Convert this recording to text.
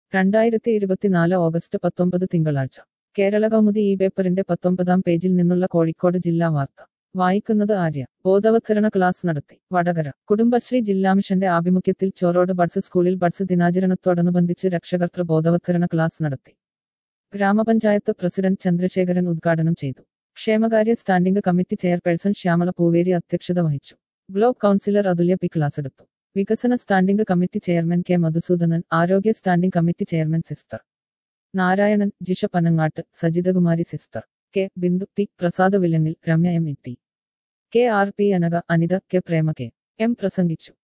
രണ്ടായിരത്തി ഇരുപത്തിനാല് ഓഗസ്റ്റ് പത്തൊമ്പത് തിങ്കളാഴ്ച കേരള കൗമുദി ഈ പേപ്പറിന്റെ പത്തൊമ്പതാം പേജിൽ നിന്നുള്ള കോഴിക്കോട് ജില്ലാ വാർത്ത വായിക്കുന്നത് ആര്യ ബോധവത്കരണ ക്ലാസ് നടത്തി വടകര കുടുംബശ്രീ ജില്ലാ മിഷന്റെ ആഭിമുഖ്യത്തിൽ ചോറോട് ബഡ്സ് സ്കൂളിൽ ബഡ്സ് ദിനാചരണത്തോടനുബന്ധിച്ച് രക്ഷകർത്തൃ ബോധവത്കരണ ക്ലാസ് നടത്തി ഗ്രാമപഞ്ചായത്ത് പ്രസിഡന്റ് ചന്ദ്രശേഖരൻ ഉദ്ഘാടനം ചെയ്തു ക്ഷേമകാര്യ standing committee chairperson Shyamala Pooveri അധ്യക്ഷത വഹിച്ചു block councillor Athulya P class എടുത്തു വികസന standing committee chairman K Madhusoodanan ആരോഗ്യ standing committee chairman sister Narayanan Jisha Panangattu Sajithakumari sister K Bindu T Prasad Villangil Ramya M E T K R P Anaka Anitha K Prema K M പ്രസംഗിച്ചു